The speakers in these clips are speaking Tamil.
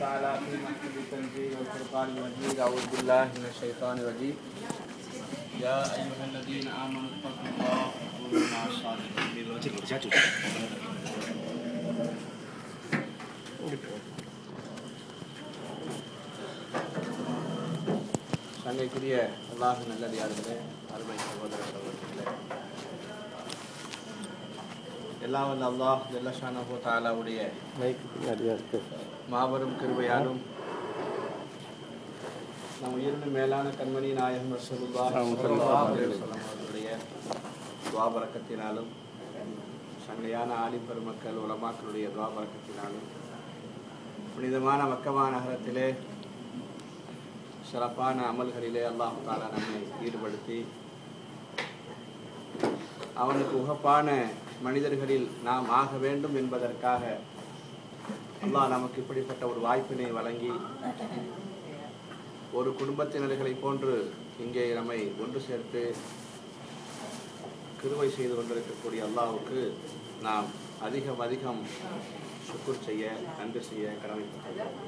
تعالى في محكم التنزيل والفرقان المجيد أعوذ بالله من الشيطان الرجيم يا أيها الذين آمنوا اتقوا الله وكونوا مع الصادقين சங்கைக்குரிய அல்லாஹ் நல்லடியார்களே அருமை சகோதர சகோதரிகளே எல்லாம் வல்ல அல்லாஹ் ஜல்லஷானஹு தாலாவுடைய மாபெரும் கிருபையாலும் நம் உயிரினும் மேலான கண்மணி நாயகம் ரசூலுல்லாஹி ஸல்லல்லாஹு அலைஹி வஸல்லம் அவர்களுடைய துவாபரக்கத்தினாலும் சங்கையான ஆலி பெருமக்கள் உலமாக்களுடைய துவாபரக்கத்தினாலும் புனிதமான மக்கமா நகரத்திலே சிறப்பான அமல்களிலே அல்லாஹ் தாலா நம்மை ஈடுபடுத்தி அவனுக்கு உகப்பான மனிதர்களில் நாம் ஆக வேண்டும் என்பதற்காக அல்லாஹ் நமக்கு இப்படிப்பட்ட ஒரு வாய்ப்பினை வழங்கி ஒரு குடும்பத்தினர்களை போன்று இங்கே நம்மை ஒன்று சேர்த்து கிருவை செய்து கொண்டிருக்கக்கூடிய அல்லாஹ்வுக்கு நாம் அதிகம் அதிகம் சுக்குர் செய்ய நன்றி செய்ய கடமைப்பட்டோம்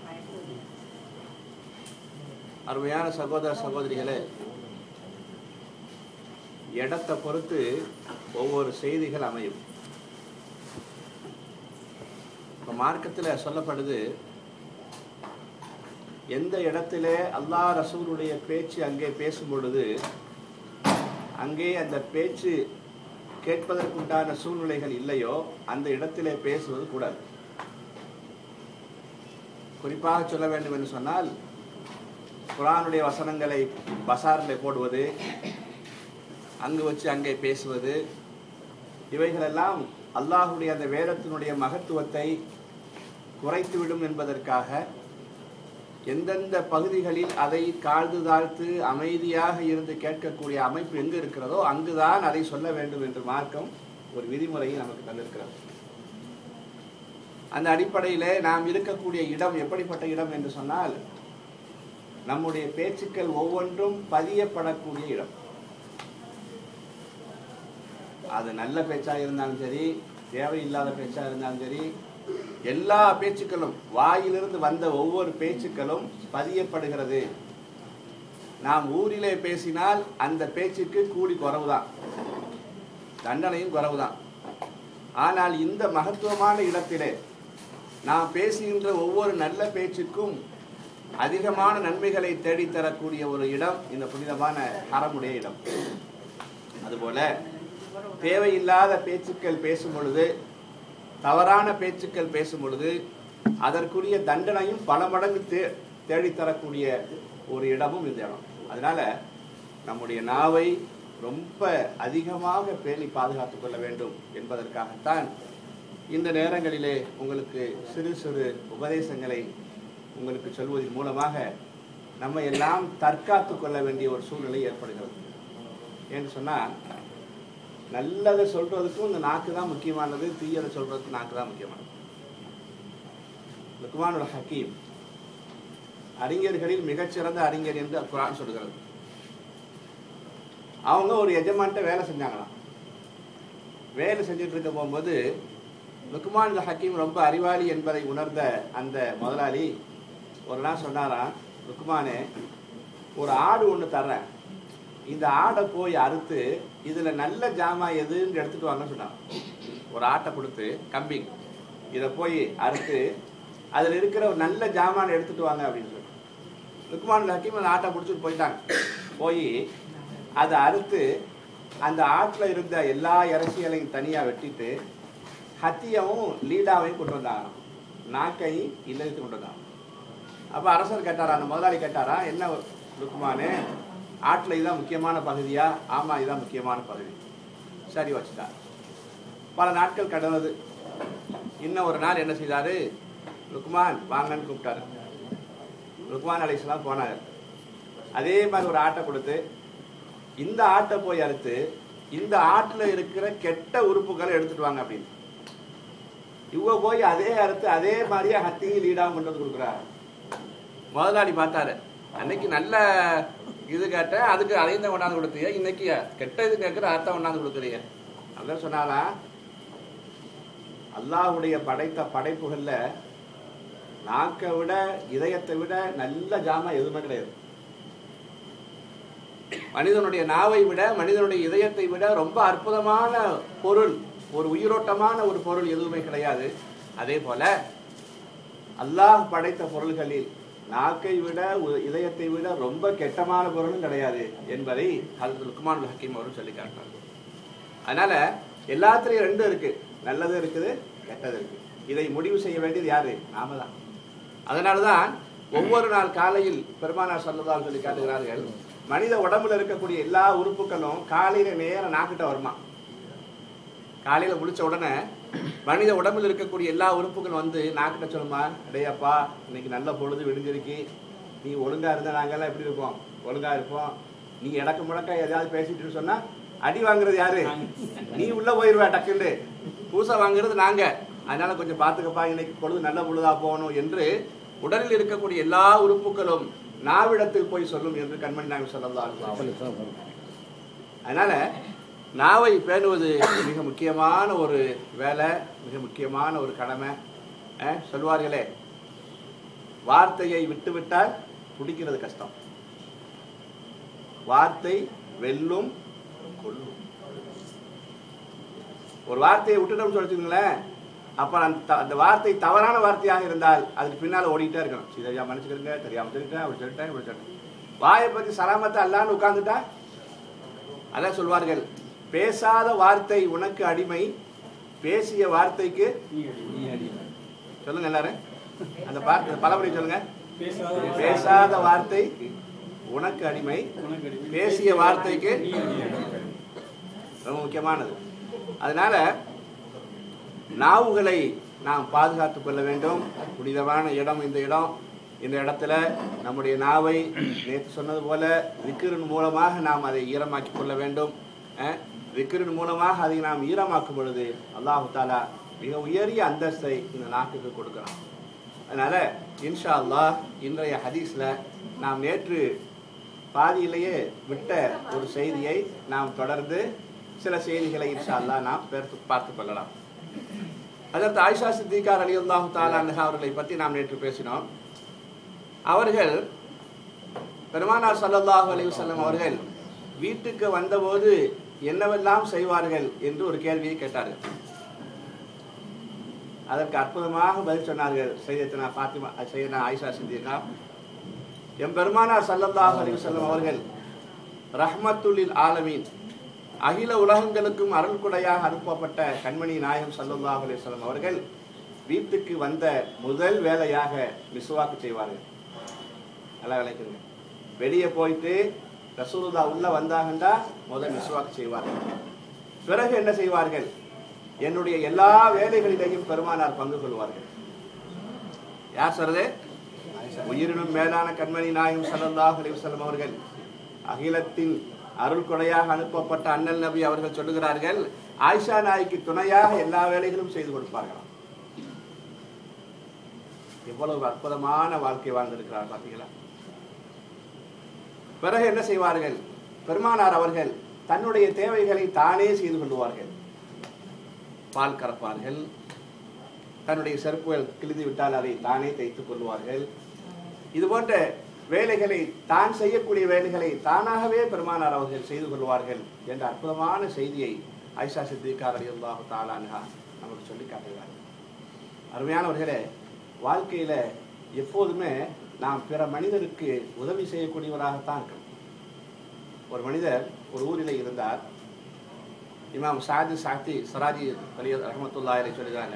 அருமையான சகோதர சகோதரிகளே இடத்தை பொறுத்து ஒவ்வொரு செய்திகள் அமையும் இப்போ மார்க்கத்தில் சொல்லப்படுது எந்த இடத்திலே அல்லாஹ் ரசூலுடைய பேச்சு அங்கே பேசும் பொழுது அங்கே அந்த பேச்சு கேட்பதற்குண்டான சூழ்நிலைகள் இல்லையோ அந்த இடத்திலே பேசுவது கூடாது குறிப்பாக சொல்ல வேண்டும் என்று சொன்னால் குரானுடைய வசனங்களை பசாரில் போடுவது அங்கு வச்சு அங்கே பேசுவது இவைகளெல்லாம் அல்லாஹுடைய அந்த வேதத்தினுடைய மகத்துவத்தை குறைத்துவிடும் என்பதற்காக எந்தெந்த பகுதிகளில் அதை காழ்ந்து தாழ்த்து அமைதியாக இருந்து கேட்கக்கூடிய அமைப்பு எங்கு இருக்கிறதோ அங்குதான் அதை சொல்ல வேண்டும் என்று மார்க்கம் ஒரு விதிமுறையை நமக்கு தந்திருக்கிறது அந்த அடிப்படையிலே நாம் இருக்கக்கூடிய இடம் எப்படிப்பட்ட இடம் என்று சொன்னால் நம்முடைய பேச்சுக்கள் ஒவ்வொன்றும் பதியப்படக்கூடிய இடம் அது நல்ல பேச்சா இருந்தாலும் சரி தேவையில்லாத பேச்சா இருந்தாலும் சரி எல்லா பேச்சுக்களும் வாயிலிருந்து வந்த ஒவ்வொரு பேச்சுக்களும் பதியப்படுகிறது நாம் ஊரிலே பேசினால் அந்த பேச்சுக்கு கூலி குறவுதான் தண்டனையும் குறவுதான் ஆனால் இந்த மகத்துவமான இடத்திலே நாம் பேசுகின்ற ஒவ்வொரு நல்ல பேச்சுக்கும் அதிகமான நன்மைகளை தேடித்தரக்கூடிய ஒரு இடம் இந்த புனிதமான அறமுடைய இடம் அதுபோல தேவையில்லாத பேச்சுக்கள் பேசும் பொழுது தவறான பேச்சுக்கள் பேசும் பொழுது அதற்குரிய தண்டனையும் பல மடங்கு தே தேடித்தரக்கூடிய ஒரு இடமும் இந்த இடம் அதனால நம்முடைய நாவை ரொம்ப அதிகமாக பேணி பாதுகாத்துக் கொள்ள வேண்டும் என்பதற்காகத்தான் இந்த நேரங்களிலே உங்களுக்கு சிறு சிறு உபதேசங்களை உங்களுக்கு சொல்வதன் மூலமாக நம்ம எல்லாம் தற்காத்து கொள்ள வேண்டிய ஒரு சூழ்நிலை ஏற்படுகிறது ஏன்னு சொன்னால் நல்லதை சொல்றதுக்கும் இந்த நாக்கு தான் முக்கியமானது தீயதை சொல்றதுக்கு நாக்கு தான் முக்கியமானது லுக்மானுல் ஹக்கீம் அறிஞர்களில் மிகச்சிறந்த அறிஞர் என்று குரான் சொல்கிறது அவங்க ஒரு எஜமான்ட்ட வேலை செஞ்சாங்களாம் வேலை செஞ்சுட்டு இருக்க போகும்போது லுக்மான் ஹக்கீம் ரொம்ப அறிவாளி என்பதை உணர்ந்த அந்த முதலாளி ஒரு நாள் சொன்னாராம் லுக்மானே ஒரு ஆடு ஒன்று தர்றேன் இந்த ஆடை போய் அறுத்து இதில் நல்ல ஜாமா எதுன்னு எடுத்துட்டு வாங்கன்னு சொன்னான் ஒரு ஆட்டை கொடுத்து கம்பிங் இதை போய் அறுத்து அதில் இருக்கிற ஒரு நல்ல ஜாமான் எடுத்துட்டு வாங்க அப்படின்னு சொல்லி லுக்மான் ஹக்கீம் அந்த ஆட்டை பிடிச்சிட்டு போயிட்டாங்க போய் அதை அறுத்து அந்த ஆட்டில் இருந்த எல்லா இறைச்சிகளையும் தனியாக வெட்டிட்டு ஹத்தியவும் லீடாவையும் கொண்டு வந்தாங்க நாக்கையும் இல்லத்துக்கு கொண்டு வந்தாங்க அப்போ அரசர் கேட்டாரா அந்த முதலாளி கேட்டாரா என்ன லுக்குமானு ஆட்டில் இதுதான் முக்கியமான பகுதியா ஆமாம் இதுதான் முக்கியமான பகுதி சரி வச்சுட்டார் பல நாட்கள் கடந்தது இன்னும் ஒரு நாள் என்ன செய்தாரு லுக்மான் வாங்கன்னு கூப்பிட்டாரு லுக்மான் அலிஸ்லாம் போனார் அதே மாதிரி ஒரு ஆட்டை கொடுத்து இந்த ஆட்டை போய் அறுத்து இந்த ஆட்டில் இருக்கிற கெட்ட உறுப்புகளை எடுத்துட்டு வாங்க அப்படின்னு இவங்க போய் அதே அறுத்து அதே மாதிரியே ஹத்தியும் லீடாகவும் கொண்டு வந்து கொடுக்குறாரு முதலாளி பார்த்தாரு அன்னைக்கு நல்ல இது கேட்டேன் அதுக்கு அதையும் தான் கொண்டாந்து கொடுத்தீங்க இன்னைக்கு கெட்ட இது கேட்குற அர்த்தம் கொண்டாந்து கொடுக்குறீங்க அதான் சொன்னாலா அல்லாஹ்வுடைய படைத்த படைப்புகள்ல நாக்கை விட இதயத்தை விட நல்ல ஜாமா எதுவுமே கிடையாது மனிதனுடைய நாவை விட மனிதனுடைய இதயத்தை விட ரொம்ப அற்புதமான பொருள் ஒரு உயிரோட்டமான ஒரு பொருள் எதுவுமே கிடையாது அதே போல அல்லாஹ் படைத்த பொருள்களில் நாக்கை விட உ- இதயத்தை விட ரொம்ப கெட்டமான பொருளும் கிடையாது என்பதை ஹசரத் லுக்மான் ஹக்கீம் அவர்கள் சொல்லி காட்டினார் அதனால எல்லாத்துலயும் ரெண்டும் இருக்கு நல்லது இருக்குது கெட்டது இருக்கு இதை முடிவு செய்ய வேண்டியது யாரு நாம தான் அதனாலதான் ஒவ்வொரு நாள் காலையில் பெருமானார் சொல்லதான் சொல்லி காட்டுகிறார்கள் மனித உடம்புல இருக்கக்கூடிய எல்லா உறுப்புகளும் காலையில நேரம் நாக்கிட்ட வருமா காலையில முடிச்ச உடனே மனித உடம்புல இருக்கக்கூடிய எல்லா உறுப்புகளும் வந்து நாக்கிட்ட சொல்லுமா அடையப்பா இன்னைக்கு நல்ல பொழுது விடிஞ்சிருக்கு நீ ஒழுங்கா இருந்தா நாங்கெல்லாம் எப்படி இருப்போம் ஒழுங்கா இருப்போம் நீ இடக்கு முடக்க எதாவது பேசிட்டு சொன்னா அடி வாங்குறது யாரு நீ உள்ள போயிருவ டக்குன்னு பூசை வாங்குறது நாங்க அதனால கொஞ்சம் பாத்துக்கப்பா இன்னைக்கு பொழுது நல்ல பொழுதா போகணும் என்று உடலில் இருக்கக்கூடிய எல்லா உறுப்புகளும் நாவிடத்தில் போய் சொல்லும் என்று கண்மணி நாயகம் சொல்லலாம் அதனால நாவை பேணுவது மிக முக்கியமான ஒரு வேலை மிக முக்கியமான ஒரு கடமை அஹ், சொல்வார்களே வார்த்தையை விட்டுவிட்டால் பிடிக்கிறது கஷ்டம் வார்த்தை வெல்லும் கொல்லும் ஒரு வார்த்தையை விட்டுட்டோம்னு சொல்லிச்சுங்களேன் அப்ப அந்த த- அந்த வார்த்தை தவறான வார்த்தையாக இருந்தால் அதுக்கு பின்னால ஓடிட்டே இருக்கணும் சரியா மன்னிச்சுக்கிறங்க தெரியாம சொல்லிட்டேன் அப்படி சொல்லிட்டேன் இப்படி சொல்லிட்டேன் வாயை பத்தி சலாமத்தை அல்லான்னு உட்கார்ந்துட்டா அதான் சொல்வார்கள் பேசாத வார்த்தை உனக்கு அடிமை பேசிய வார்த்தைக்கு சொல்லுங்க எல்லாரும் அந்த வார்த்தை பலபடி சொல்லுங்க பேசாத வார்த்தை உனக்கு அடிமை பேசிய வார்த்தைக்கு ரொம்ப முக்கியமானது அதனால நாவுகளை நாம் பாதுகாத்துக் கொள்ள வேண்டும் புனிதமான இடம் இந்த இடம் இந்த இடத்துல நம்முடைய நாவை நேற்று சொன்னது போல விக்கிரின் மூலமாக நாம் அதை ஈரமாக்கிக் கொள்ள வேண்டும் அஹ், விக்கிரின் மூலமாக அதை நாம் ஈரமாக்கும் பொழுது அல்லாஹு தாலா மிக உயரிய அந்தஸ்தை இந்த நாட்டுக்கு கொடுக்கிறான் அதனால இன்ஷா அல்லாஹ் இன்றைய ஹதீஸ்ல நாம் நேற்று பாதியிலேயே விட்ட ஒரு செய்தியை நாம் தொடர்ந்து சில செய்திகளை இன்ஷா அல்லாஹ் நாம் பார்த்து பார்த்துக் கொள்ளலாம் அதற்கு ஆயிஷா சித்திகார் அலி அல்லாஹு தாலான்ஹா அவர்களை பற்றி நாம் நேற்று பேசினோம் அவர்கள் பெருமானார் ஸல்லல்லாஹு அலைஹி வஸல்லம் அவர்கள் வீட்டுக்கு வந்தபோது என்னவெல்லாம் செய்வார்கள் என்று ஒரு கேள்வியை கேட்டார்கள் அதற்கு அற்புதமாக பதில் சொன்னார்கள் சையத்னா ஃபாத்திமா சையத்னா ஆயிஷா சித்திகா எம் பெருமானார் ஸல்லல்லாஹு அலைஹி வஸல்லம் அவர்கள் ரஹ்மத்துல்லில் ஆலமீன் அகில உலகங்களுக்கும் அருள்குடையாக அனுப்பப்பட்ட கண்மணி நாயகம் ஸல்லல்லாஹு அலைஹி வஸல்லம் அவர்கள் வீட்டுக்கு வந்த முதல் வேலையாக மிஸ்வாக்கு செய்வார்கள் நல்லா விளைக்குங்க வெளியே போயிட்டு ரசூலுல்லா உள்ள வந்தாங்கண்டா முதல் மிஸ்வாக்கு செய்வார்கள் பிறகு என்ன செய்வார்கள் என்னுடைய எல்லா வேலைகளிலேயும் பெருமானார் பங்கு கொள்வார்கள் யார் சொல்றது உயிரினும் மேலான கண்மணி நாயகம் ஸல்லல்லாஹு அலைஹி வஸல்லம் அவர்கள் அகிலத்தின் அருள் கொடையாக அனுப்பப்பட்ட அண்ணல் நபி அவர்கள் சொல்லுகிறார்கள் ஆயிஷா நாய்க்கு துணையாக எல்லா வேலைகளும் செய்து கொடுப்பார்களாம் எவ்வளவு அற்புதமான வாழ்க்கை வாழ்ந்திருக்கிறார் பார்த்தீங்களா பிறகு என்ன செய்வார்கள் பெருமானார் அவர்கள் தன்னுடைய தேவைகளை தானே செய்து கொள்வார்கள் பால் கறப்பார்கள் தன்னுடைய செருப்புகள் கிழிந்து விட்டால் அதை தானே தைத்துக் கொள்வார்கள் இது போன்ற வேலைகளை தான் செய்யக்கூடிய வேலைகளை தானாகவே பெருமானார் அவர்கள் செய்து கொள்வார்கள் என்ற அற்புதமான செய்தியை ஐஷா சித்திகார் அலி அல்லாஹு தாலான்ஹா நமக்கு சொல்லி காட்டுகிறார்கள் அருமையானவர்களே வாழ்க்கையில எப்போதுமே நாம் பிற மனிதருக்கு உதவி செய்யக்கூடியவராகத்தான் இருக்கணும் ஒரு மனிதர் ஒரு ஊரில் இருந்தார் இமாம் சாதி சாத்தி சராஜி அலி ரஹமத்துல்லா அலி சொல்லுகிறாங்க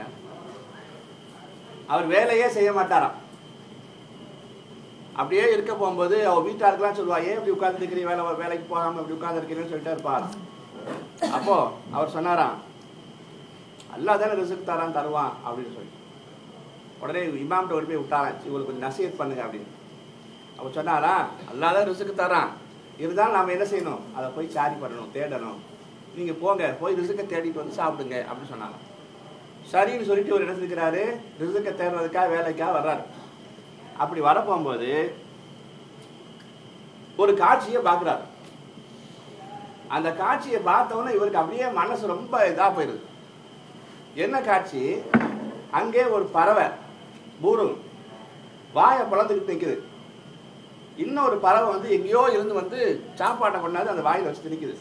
அவர் வேலையே செய்ய மாட்டாராம் அப்படியே இருக்க போகும்போது அவர் வீட்டாருக்கெல்லாம் சொல்லுவா ஏன் இப்படி உட்கார்ந்துருக்கிறீங்க வேலை வேலைக்கு போகாம இப்படி உட்கார்ந்துருக்கிறீங்கன்னு சொல்லிட்டு இருப்பார் அப்போ அவர் சொன்னாராம் அல்லாஹ் தானே ரிசுக்கு தரான் தருவான் அப்படின்னு சொல்லி உடனே இமாம்கிட்ட ஒரு போய் விட்டாராம் இவங்களுக்கு கொஞ்சம் நசீத் பண்ணுங்க அப்படின்னு அவர் சொன்னாரா அல்லாஹ் தான் ரிசுக்கு தரான் இருந்தாலும் நாம என்ன செய்யணும் அதை போய் சாரி பண்ணணும் தேடணும் நீங்க போங்க போய் ரிசுக்கை தேடிட்டு வந்து சாப்பிடுங்க அப்படின்னு சொன்னாங்க சரின்னு சொல்லிட்டு இவர் என்ன செஞ்சுக்கிறாரு ரிசுக்கை தேடுறதுக்காக வேலைக்காக வர்றாரு அப்படி வர போகும்போது ஒரு காட்சியை பார்க்குறாரு அந்த காட்சியை பார்த்தவொன்னே இவருக்கு அப்படியே மனசு ரொம்ப இதா போயிருது என்ன காட்சி அங்கே ஒரு பறவை பூரும் வாயை பிளந்துக்கிட்டு நிற்குது இன்னொரு பறவை வந்து எங்கேயோ இருந்து வந்து சாப்பாட்டை கொண்டாந்து அந்த வாயில வச்சு திணிக்குது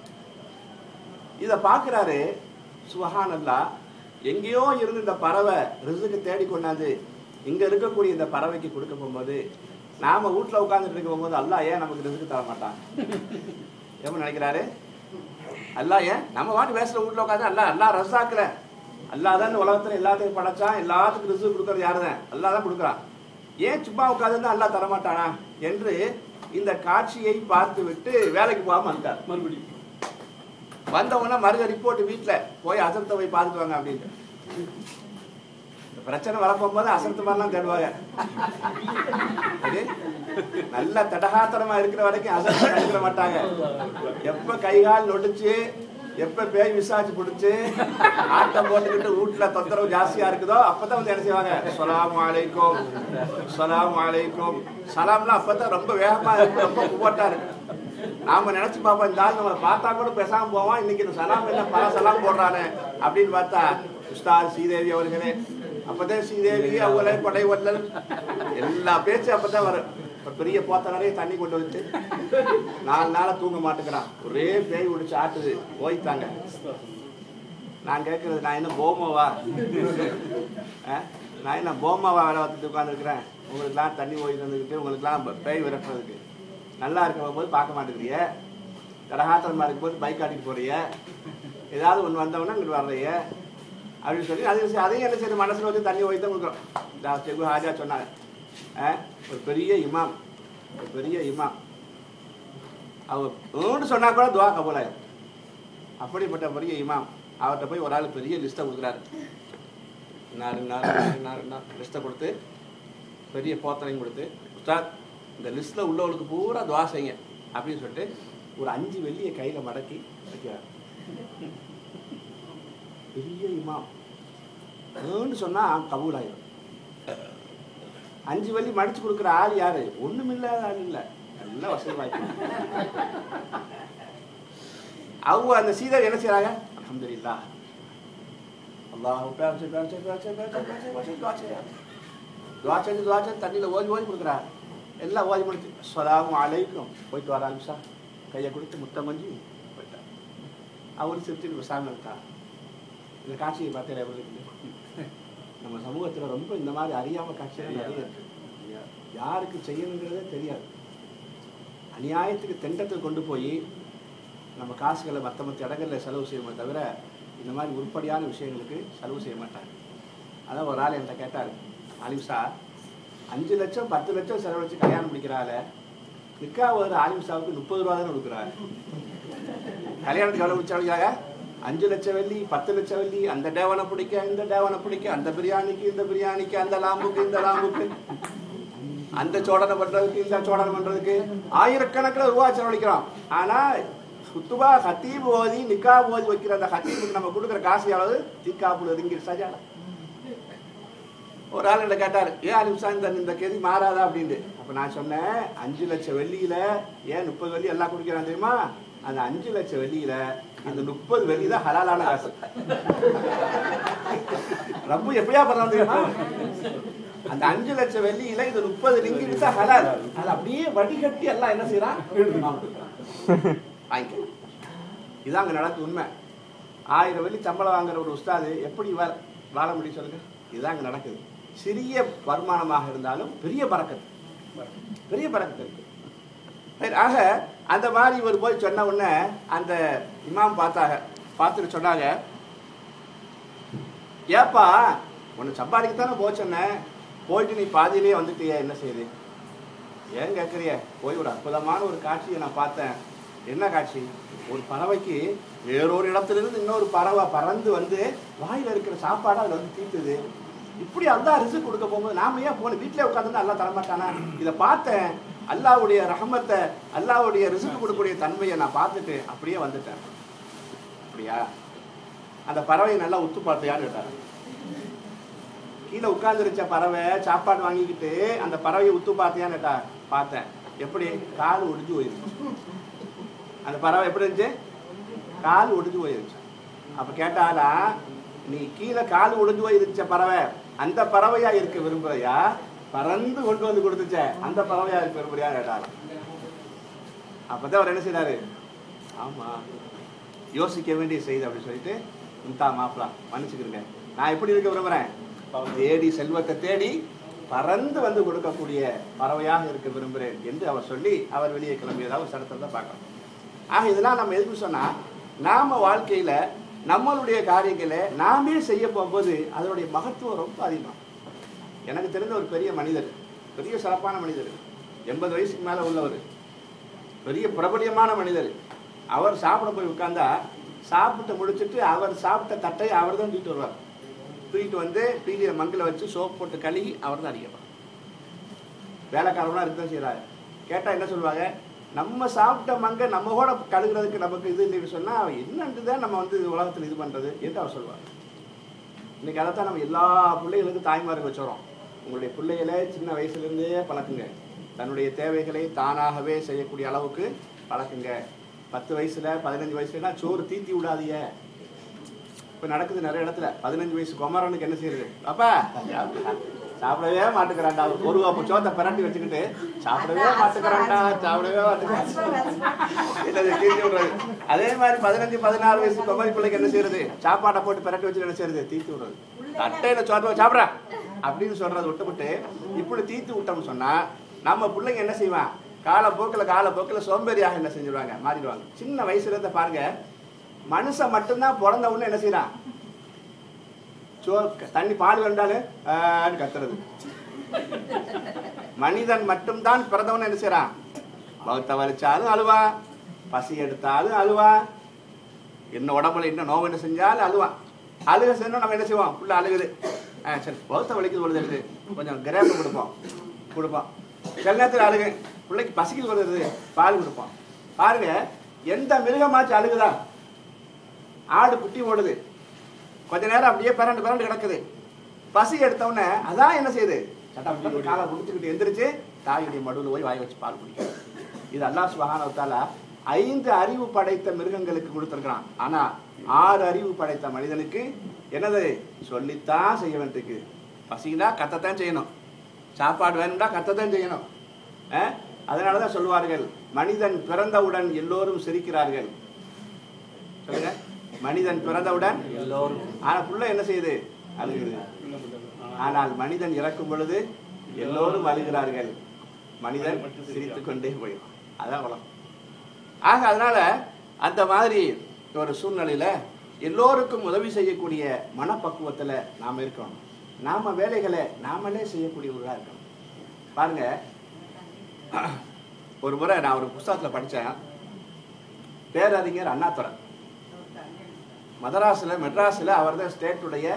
இதை பார்க்குறாரு சுபஹானல்லா எங்கேயோ இருந்து இந்த பறவை ரிசுக்கு தேடி கொண்டாந்து இங்க இருக்கக்கூடிய இந்த பறவைக்கு கொடுக்க போகும்போது நாம வீட்டுல உட்கார்ந்துட்டு இருக்க போகும்போது அல்லாஹ் ஏன் நமக்கு ரிசுக்கு தர மாட்டான் எப்படி நினைக்கிறாரு அல்லாஹ் ஏன் நம்ம வாட்டு வேஸ்ட்ல வீட்டுல உட்காந்து அல்லாஹ் அல்லாஹ் ரசாக்கல அல்லாஹ் தான் இந்த உலகத்துல எல்லாத்தையும் படைச்சான் எல்லாத்துக்கும் ரிசுக்கு கொடுக்கறது யாரு தான் அல்லாஹ் தான் கொடுக்குறான் ஏன் சும்மா உட்காந்து அல்லாஹ் தரமாட்டானா என்று இந்த காட்சியை பார்த்து விட்டு வேலைக்கு போகாம வந்துட்டார் மறுபடியும் வந்தவங்கன்னா மருக ரிப்போர்ட் வீட்ல போய் அசரத்தை போய் பார்த்துட்டு வாங்க அப்படின்ட்டு இந்த பிரச்சனை வரப்போகும்போது அசரத்து மாதிரிலாம் தேடுவாங்க அது நல்ல தடகாத்தனமா இருக்கிற வரைக்கும் அசரத்தை கண்டுக்கிற மாட்டாங்க எப்ப கை கால் நொடிச்சு எப்ப பேய் விசாரிச்சு பிடிச்சு ஆட்டம் போட்டுக்கிட்டு வீட்டுல தொந்தரவு ஜாஸ்தியா இருக்குதோ அப்பதான் வந்து என்ன செய்வாங்க சலாம் அலைக்கும் சலாம் அலைக்கும் சலாம்லாம் அப்பதான் ரொம்ப வேகமா இருக்கு ரொம்ப குவட்டா இருக்கு நாம நினைச்சு பார்ப்போம் இந்த ஆள் நம்மளை பார்த்தா கூட பேசாம போவான் இன்னைக்கு இந்த சலாம் என்ன பல சலாம் போடுறானே அப்படின்னு பார்த்தா உஸ்தாத் ஸ்ரீதேவி அவர்களே அப்பதான் ஸ்ரீதேவி அவங்களே கொடை வல்லல் எல்லா பேச்சும் அப்பதான் வரும் இப்ப பெரிய போத்த நிறைய தண்ணி கொண்டு வச்சு நாலு நாளா தூங்க மாட்டேங்கிறான் ஒரே பேய் பிடிச்சு ஆட்டுது ஓய்த்தாங்க நான் கேட்கறது நான் என்ன போமாவா ஆ? நான் என்ன போமாவா வேலை பார்த்துட்டு உட்காந்துருக்கிறேன் உங்களுக்குலாம் தண்ணி ஓய் வந்துக்கிட்டு உங்களுக்குலாம் பேய் விரட்டுறதுக்கு நல்லா இருக்கிற போது பார்க்க மாட்டேங்கிறிய கடகாத்திரமா இருக்கும்போது பைக் ஆட்டிட்டு போறிய ஏதாவது ஒன்று வந்தவொடனே இங்கிட்டு வர்றைய அப்படின்னு சொல்லி அது அதையும் என்ன செய்யணும் மனசில் வச்சு தண்ணி ஓய் தான் கொடுக்குறோம் இந்த செகு ஹாஜா சொன்னாங்க ஆ? ஒரு பெரிய இமாம் ஒரு பெரிய இமாம் அவர் ஊன்னு சொன்னா கூட துவா கபூலாயிரும் அப்படிப்பட்ட பெரிய இமாம் அவர்கிட்ட போய் ஒரு ஆள் பெரிய லிஸ்ட்டை கொடுக்குறாரு நாலு நாலு நாலு நாலு நாலு லிஸ்ட்டை கொடுத்து பெரிய போத்தனையும் கொடுத்து உஸ்தாத் இந்த லிஸ்ட்டில் உள்ளவங்களுக்கு பூரா துவா செய்யுங்க அப்படின்னு சொல்லிட்டு ஒரு அஞ்சு வெள்ளியை கையில் மடக்கி வைக்கிறார் பெரிய இமாம் ஏன்னு சொன்னா கபூல் ஆயிரும் அஞ்சு வெள்ளி மடிச்சு கொடுக்குற ஆள் யாரு ஒண்ணுமில்லாத ஆள் இல்ல நல்ல வசதி வாய்ப்பு அவங்க அந்த சீதா என்ன செய்றாங்க அல்ஹம்துலில்லாஹ் அல்லாஹ் பேச்சு பேச்சு பேச்சு பேச்சு பேச்சு பேச்சு துவா செய்றாங்க துவா செஞ்சு துவா செஞ்சு தண்ணியில் ஓதி ஓதி கொடுக்குறா எல்லாம் ஓதி முடிச்சு அஸ்ஸலாமு அலைக்கும் போயிட்டு வராங்க சார் கையை கொடுத்து முத்தம் கொஞ்சி போயிட்டா அவரு சிரிச்சுட்டு விசாரணை இருக்கா இந்த காட்சியை பார்த்தேன் எப்படி இருக்குது நம்ம சமூகத்துல ரொம்ப இந்த மாதிரி அறியாம காட்சிகள் நிறைய இருக்கு யாருக்கு செய்யணுங்கிறதே தெரியாது அநியாயத்துக்கு திண்டத்துக்கு கொண்டு போய் நம்ம காசுகளை மற்ற மற்ற இடங்களில் செலவு செய்யுமே தவிர இந்த மாதிரி உருப்படியான விஷயங்களுக்கு செலவு செய்ய மாட்டாங்க அதான் ஒரு ஆள் என்கிட்ட கேட்டார் ஆலிம் சார் அஞ்சு லட்சம் பத்து லட்சம் செலவழிச்சு கல்யாணம் முடிக்கிறாள் நிக்கா ஒரு ஆலிம் சாவுக்கு முப்பது ரூபா தானே கொடுக்குறாரு கல்யாணத்துக்கு எவ்வளோ முடிச்சாங்க அஞ்சு லட்சம் வெள்ளி பத்து லட்சம் வெள்ளி அந்த டேவனை பிடிக்க இந்த டேவனை பிடிக்க அந்த பிரியாணிக்கு இந்த பிரியாணிக்கு அந்த லாம்புக்கு இந்த லாம்புக்கு அந்த சோடனை பண்றதுக்கு இந்த சோடனை பண்றதுக்கு ஆயிரக்கணக்கில் ரூபா செலவழிக்கிறோம் ஆனா குத்துபா ஹத்தீப் ஓதி நிக்கா ஓதி வைக்கிற அந்த ஹத்தீபுக்கு நம்ம கொடுக்குற காசு எவ்வளவு திக்காப்புல ஒதுங்கி சஜால ஒரு ஆள் என்ன கேட்டார் ஏன் அலிம்சா இந்த இந்த கெதி மாறாதா அப்படின்ட்டு அப்ப நான் சொன்னேன் அஞ்சு லட்சம் வெள்ளியில ஏன் முப்பது வெள்ளி எல்லாம் குடிக்கிறான் தெரியுமா அந்த அஞ்சு லட்சம் வெள்ளியில அந்த முப்பது வெள்ளி தான் ஹலாலான காசு ரொம்ப எப்படியா பண்றான் தெரியுமா அந்த அஞ்சு லட்சம் வெள்ளியில இது முப்பது லிங்கி வித்தா ஹலால் அது அப்படியே வடிகட்டி எல்லாம் என்ன செய்யறான் வாங்கிக்க இதான் அங்க நடக்குது உண்மை ஆயிரம் வெள்ளி சம்பளம் வாங்குற ஒரு உஸ்தாது எப்படி வா வாழ முடியும் சொல்லுங்க இதுதான் அங்க நடக்குது சிறிய வருமானமாக இருந்தாலும் பெரிய பறக்கத்து பெரிய பறக்கத்து இருக்கு சரி, ஆக அந்த மாதிரி இவர் போய் சொன்ன உடனே அந்த இமாம் பார்த்தாங்க பார்த்துட்டு சொன்னாங்க ஏப்பா உன்னை சம்பாதிக்கத்தானே போக சொன்னேன் போயிட்டு நீ பாதியிலேயே வந்துட்டியே என்ன செய்யுது ஏன் கேட்குறிய போய் ஒரு அற்புதமான ஒரு காட்சியை நான் பார்த்தேன் என்ன காட்சி ஒரு பறவைக்கு வேறொரு இடத்துலேருந்து இன்னொரு பறவை பறந்து வந்து வாயில் இருக்கிற சாப்பாடை அதில் வந்து தீட்டுது இப்படி அல்லாஹ் ரிசுக் கொடுக்க போகும்போது நாம ஏன் போன வீட்டிலே உட்காந்து அல்லாஹ் தரமாட்டானா இதை பார்த்தேன் அல்லாஹ்வுடைய ரஹமத்தை அல்லாஹ்வுடைய ரிசுக்கு கொடுக்கக்கூடிய தன்மையை நான் பார்த்துட்டு அப்படியே வந்துட்டேன் அப்படியா அந்த பறவையை நல்லா உத்து பார்த்தியான்னு கேட்டார் கீழே உட்கார்ந்துருச்ச பறவை சாப்பாடு வாங்கிக்கிட்டு அந்த பறவையை உத்து பார்த்தியான்னு கேட்டா பார்த்தேன் எப்படி கால் ஒடிஞ்சு போயிருச்சு அந்த பறவை எப்படி இருந்துச்சு கால் ஒடிஞ்சு போயிருச்சு அப்ப கேட்டாலா நீ கீழே கால் ஒடிஞ்சு போயிருச்ச பறவை அந்த பறவையா இருக்க விரும்புறையா பறந்து கொண்டு வந்து கொடுத்துச்சே அந்த பறவையா இருக்கு பெருமையா கேட்டாராம் அப்பதான் அவர் என்ன செய்றாரு ஆமா யோசிக்க வேண்டிய செய்தி அப்படின்னு சொல்லிட்டு இந்தா மாப்பிளா மன்னிச்சுக்கிறேங்க நான் எப்படி இருக்க விரும்புறேன் தேடி செல்வத்தை தேடி பறந்து வந்து கொடுக்கக்கூடிய பறவையாக இருக்க விரும்புகிறேன் என்று அவர் சொல்லி அவர் வெளியே கிளம்பியதாக ஒரு சடத்தை பார்க்கலாம் ஆக இதெல்லாம் நம்ம எதுக்கு சொன்னா நாம வாழ்க்கையில நம்மளுடைய காரியங்களை நாமே செய்ய போகும்போது அதனுடைய மகத்துவம் ரொம்ப அதிகம் எனக்கு தெரிந்த ஒரு பெரிய மனிதர் பெரிய சிறப்பான மனிதர் எண்பது வயசுக்கு மேல உள்ளவர் பெரிய பிரபலியமான மனிதர் அவர் சாப்பிட போய் உட்கார்ந்தா சாப்பிட்டு முடிச்சிட்டு அவர் சாப்பிட்ட தட்டை அவர் தான் தூக்கிட்டு வருவார் தூக்கிட்டு வந்து பீலிய மங்கில வச்சு சோப் போட்டு கழுகி அவர் தான் அடிக்கப்பார் வேலைக்காரங்களாம் இருக்க தான் செய்கிறாரு கேட்டால் என்ன சொல்லுவாங்க நம்ம சாப்பிட்ட மங்க நம்ம கூட கழுகுறதுக்கு நமக்கு இது இல்லைன்னு சொன்னால் என்னன்ட்டு தான் நம்ம வந்து உலகத்தில் இது பண்ணுறது என்று அவர் சொல்லுவார் இன்னைக்கு அதைத்தான் நம்ம எல்லா பிள்ளைகளுக்கும் தாய்மார்கள் வச்சுறோம் உங்களுடைய பிள்ளைகளை சின்ன வயசுலேருந்தே பழக்குங்க தன்னுடைய தேவைகளை தானாகவே செய்யக்கூடிய அளவுக்கு பழக்குங்க பத்து வயசுல பதினஞ்சு வயசுலலாம் சோறு தீத்தி விடாதீங்க இப்போ நடக்குது நிறைய இடத்துல பதினஞ்சு வயசு குமரனுக்கு என்ன செய்யுது அப்பா சாப்பிடவே மாட்டுக்கிறான்டா ஒரு கப்பு சோத்தை பிரட்டி வச்சுக்கிட்டு சாப்பிடவே மாட்டுக்கிறான்டா சாப்பிடவே மாட்டுக்கிறான் இல்ல, இது தீர்த்தி விடுறது அதே மாதிரி பதினஞ்சு பதினாறு வயசு குமரி பிள்ளைக்கு என்ன செய்யறது சாப்பாடை போட்டு பிரட்டி வச்சு என்ன செய்யறது தீர்த்து விடுறது அட்டையில சோத்தை சாப்பிட்றா அப்படின்னு சொல்றது விட்டுவிட்டு இப்படி தீர்த்து விட்டோம்னு சொன்னா நம்ம பிள்ளைங்க என்ன செய்வான் காலப்போக்கில் காலப்போக்கில் சோம்பேறியாக என்ன செஞ்சிருவாங்க மாறிடுவாங்க சின்ன வயசுல இருந்த பாருங்க மனுஷன் மட்டும்தான் பிறந்த உடனே என்ன செய்யறான் சோ தண்ணி பால் வேண்டாலும் ஆன்னு கத்துறது மனிதன் மட்டும்தான் பிறந்தவன் என்ன செய்யறான் பௌத்த வலிச்சாலும் அழுவான் பசி எடுத்தாலும் அழுவான் என்ன உடம்புல என்ன நோவு என்ன செஞ்சாலும் அழுவான் அழுக செஞ்சோம் நம்ம என்ன செய்வோம் புள்ள அழுகுது ஆ சரி பௌத்த வலிக்குது பொழுது எடுத்து கொஞ்சம் கிரேப்பு கொடுப்போம் கொடுப்போம் சில நேரத்தில் அழுகு பிள்ளைக்கு பசிக்குது வருது பால் கொடுப்போம் பாருங்க எந்த மிருகமாச்சும் அழுகுதா ஆடு குட்டி ஓடுது கொஞ்ச நேரம் அப்படியே பிறண்டு பிறண்டு கிடக்குது பசி எடுத்த உடனே அதான் என்ன செய்யுது சட்டம் காலை முடிச்சுக்கிட்டு எந்திரிச்சு தாயுடைய மடுவில் போய் வாய் வச்சு பால் குடிக்கும் இது அல்லாஹ் சுபஹானஹு வ தஆலா ஐந்து அறிவு படைத்த மிருகங்களுக்கு கொடுத்துருக்கான் ஆனா ஆறு அறிவு படைத்த மனிதனுக்கு என்னது சொல்லித்தான் செய்ய வேண்டியிருக்கு பசிக்குதா கத்தத்தான் செய்யணும் சாப்பாடு வேணும்டா கத்தத்தான் செய்யணும் அஹ்? அதனாலதான் சொல்லுவார்கள் மனிதன் பிறந்தவுடன் எல்லோரும் சிரிக்கிறார்கள் சொல்லுங்க மனிதன் பிறந்தவுடன் எல்லோரும் ஆனா புள்ள என்ன செய்யுது அழுகுது ஆனால் மனிதன் இறக்கும் பொழுது எல்லோரும் அழுகிறார்கள் மனிதன் சிரித்துக் கொண்டே போயிடும் அதான் உலகம் ஆக அதனால அந்த மாதிரி ஒரு சூழ்நிலையில எல்லோருக்கும் உதவி செய்யக்கூடிய மனப்பக்குவத்துல நாம இருக்கணும் நாம வேலைகளை நாமளே செய்யக்கூடியவர்களா இருக்கணும் பாருங்க ஒரு முறை நான் ஒரு புஸ்தகத்துல படிச்சேன் பேரறிஞர் அண்ணாதுரை மதராஸ்ல மெட்ராஸ்ல அவர் தான் ஸ்டேட்டுடைய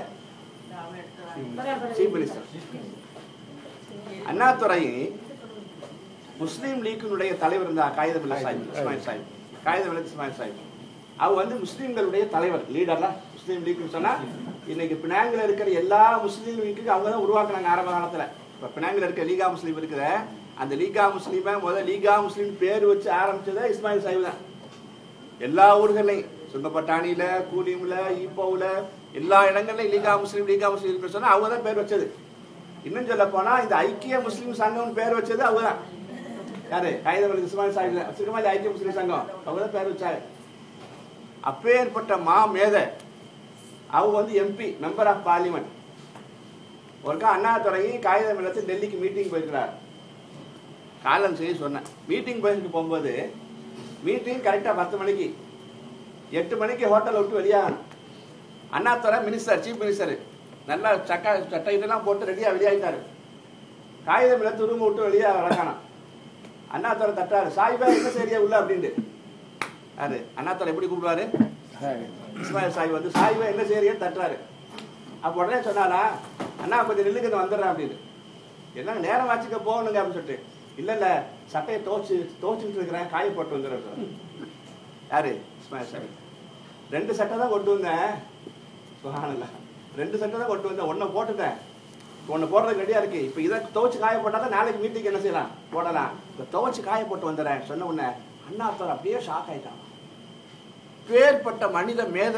சீஃப் மினிஸ்டர் அண்ணாதுரை முஸ்லீம் லீக்கினுடைய தலைவர் இருந்தா காகிதமில்லா சாஹிப் இஸ்மாயில் சாஹிப் காகிதமில்லா இஸ்மாயில் சாஹிப் அவர் வந்து முஸ்லீம்களுடைய தலைவர் லீடர்ல முஸ்லீம் லீக்னு சொன்னா இன்னைக்கு பினாங்கில் இருக்கிற எல்லா முஸ்லீம் லீக்குக்கு அவங்க தான் உருவாக்குனாங்க ஆரம்ப காலத்துல இப்ப பினாங்கில் இருக்க லீகா முஸ்லீம் இருக்குத அந்த லீகா முஸ்லீமை முதல் லீகா முஸ்லீம் பேர் வச்சு ஆரம்பிச்சதே இஸ்மாயில் சாஹிப் தான் எல்லா ஊர்களையும் சுங்கப்பட்டாணியில கூலியம்ல ஈப்போவுல எல்லா இடங்கள்லயும் லீகா முஸ்லீம் லீகா முஸ்லீம் சொன்னா அவங்க தான் பேர் வச்சது இன்னும் சொல்ல போனா இந்த ஐக்கிய முஸ்லீம் சங்கம் பேர் வச்சது அவங்க தான் யாரு காகிதம் இஸ்மாயில் சாஹிப் வச்சிருக்கமா இல்ல ஐக்கிய முஸ்லீம் சங்கம் அவங்க தான் பேர் வச்சாரு அப்பேற்பட்ட மா மேத அவங்க வந்து எம்பி மெம்பர் ஆஃப் பார்லிமெண்ட் ஒருக்கா அண்ணாதுறை காகிதம் இல்லத்தில் டெல்லிக்கு மீட்டிங் போயிருக்கிறார் காலம் செய்ய சொன்னேன் மீட்டிங் போயிட்டு போகும்போது மீட்டிங் கரெக்டாக பத்து மணிக்கு எட்டு மணிக்கு ஹோட்டலை விட்டு வெளியாகணும் அண்ணாதுரை மினிஸ்டர் சீஃப் மினிஸ்டர் நல்லா சக்கா சட்டை இதெல்லாம் போட்டு ரெடியாக வெளியாகிட்டாரு காகிதம் இல்லத்து ரூம் விட்டு வெளியே வரக்கானாம் அண்ணாதுரை தட்டாரு சாயிபா என்ன சரியா உள்ள அப்படின்ட்டு யாரு அண்ணாதுரை எப்படி கூப்பிடுவாரு இஸ்மாயில் சாஹிப் வந்து சாஹிபா என்ன செய்யறியன்னு தட்டுறாரு அப்போ உடனே சொன்னாரா அண்ணா கொஞ்சம் நில்லுங்க இந்த வந்துடுறேன் அப்படின்னு எல்லாம் நேரம் வாச்சிக்க போகணுங்க அப்படின்னு சொல்லிட்டு இல்ல இல்ல சட்டையை துவச்சு துவச்சுட்டு இருக்கிறேன் காய போட்டு வந்துடுறேன் யாரு இஸ்மாயில் சாஹிப் ரெண்டு சட்டை தான் கொண்டு வந்தேன் சுகானல்ல ரெண்டு சட்டை தான் கொண்டு வந்தேன் ஒன்றை போட்டுட்டேன் ஒன்று போடுறதுக்கு ரெடியா இருக்கு இப்போ இதை துவச்சு காய போட்டால் தான் நாளைக்கு மீட்டிங் என்ன செய்யலாம் போடலாம் இப்போ துவச்சு காய போட்டு வந்துடுறேன் சொன்ன உடனே அண்ணாத்தர் அப்படியே ஷாக் ஆயிட்டான் பேர்பட்ட மனித மேத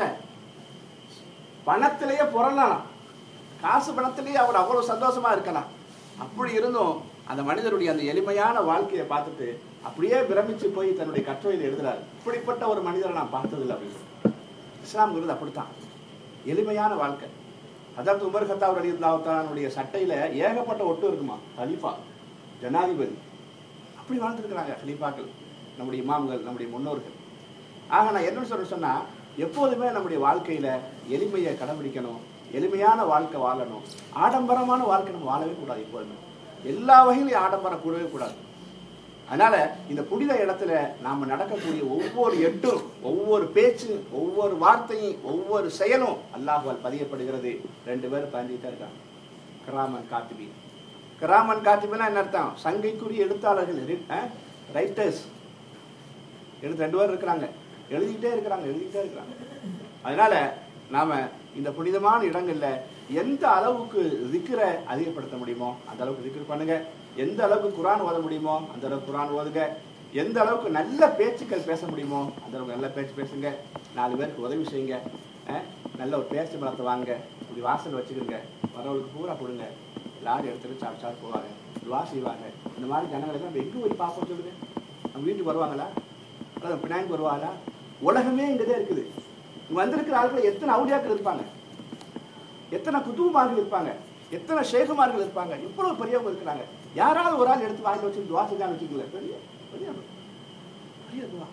பணத்திலேயே புரளலாம் காசு பணத்திலேயே அவர் அவ்வளவு சந்தோஷமா இருக்கலாம் அப்படி இருந்தும் அந்த மனிதருடைய அந்த எளிமையான வாழ்க்கையை பார்த்துட்டு அப்படியே பிரமிச்சு போய் தன்னுடைய கட்டுரையில் எழுதுறாரு இப்படிப்பட்ட ஒரு மனிதரை நான் பார்த்ததில்லை அப்படின்னு சொல்லி. இஸ்லாம்ங்கிறது அப்படித்தான் எளிமையான வாழ்க்கை அதாவது உமர் கத்தாப் அலி அல்லாவுடைய சட்டையில ஏகப்பட்ட ஒட்டு இருக்குமா ஹலீஃபா ஜனாதிபதி அப்படி வாழ்ந்துருக்கிறாங்க ஹலீஃபாக்கள் நம்முடைய இமாம்கள் நம்முடைய முன்னோர்கள் ஆக நான் என்ன சொல்ற சொன்னா எப்போதுமே நம்முடைய வாழ்க்கையில எளிமையை கடைபிடிக்கணும் எளிமையான வாழ்க்கை வாழணும் ஆடம்பரமான வாழ்க்கை நம்ம வாழவே கூடாது எப்போதுமே எல்லா வகையிலும் ஆடம்பரம் கூடவே கூடாது அதனால இந்த புனித இடத்துல நாம நடக்கக்கூடிய ஒவ்வொரு எட்டும் ஒவ்வொரு பேச்சு ஒவ்வொரு வார்த்தையும் ஒவ்வொரு செயலும் அல்லாஹ்வால் பதியப்படுகிறது ரெண்டு பேரும் பதிஞ்சுட்டே இருக்காங்க கிராமன் காத்திபி கிராமன் காத்திபினா என்ன அர்த்தம் சங்கைக்குரிய எழுத்தாளர்கள் ரைட்டர்ஸ் எழுத்து ரெண்டு பேர் இருக்கிறாங்க எழுதிக்கிட்டே இருக்கிறாங்க எழுதிக்கிட்டே இருக்கிறாங்க அதனால நாம இந்த புனிதமான இடங்கள்ல எந்த அளவுக்கு திக்கரை அதிகப்படுத்த முடியுமோ அந்த அளவுக்கு திக்கர் பண்ணுங்க எந்த அளவுக்கு குரான் ஓத முடியுமோ அந்த அளவுக்கு குரான் ஓதுங்க எந்த அளவுக்கு நல்ல பேச்சுக்கள் பேச முடியுமோ அந்த அளவுக்கு நல்ல பேச்சு பேசுங்க நாலு பேருக்கு உதவி செய்யுங்க அஹ், நல்ல ஒரு பேச்சு மரத்தை வாங்க இப்படி வாசல் வச்சுக்கிடுங்க வரவங்களுக்கு பூரா கொடுங்க எல்லாரும் எடுத்துட்டு சாப்பிட்டு சாப்பிட்டு போவாங்க துவா செய்வாங்க இந்த மாதிரி ஜனங்களுக்கு நம்ம எங்கே போய் பார்ப்போம் சொல்லுங்க நம்ம வீட்டுக்கு வருவாங்களா அதாவது பினாங்கு வருவாங்களா உலகமே இங்கதான் இருக்குது இங்க வந்திருக்கிற ஆட்கள் எத்தனை அவுடியாக்கள் இருப்பாங்க எத்தனை குத்துமார்கள் இருப்பாங்க எத்தனை ஷேகுமார்கள் இருப்பாங்க இவ்வளவு பெரியவங்க இருக்கிறாங்க யாராவது ஒரு ஆள் எடுத்து வாங்கி வச்சு துவா செஞ்சான்னு வச்சுக்கோங்களேன் பெரிய பெரிய பெரிய துவா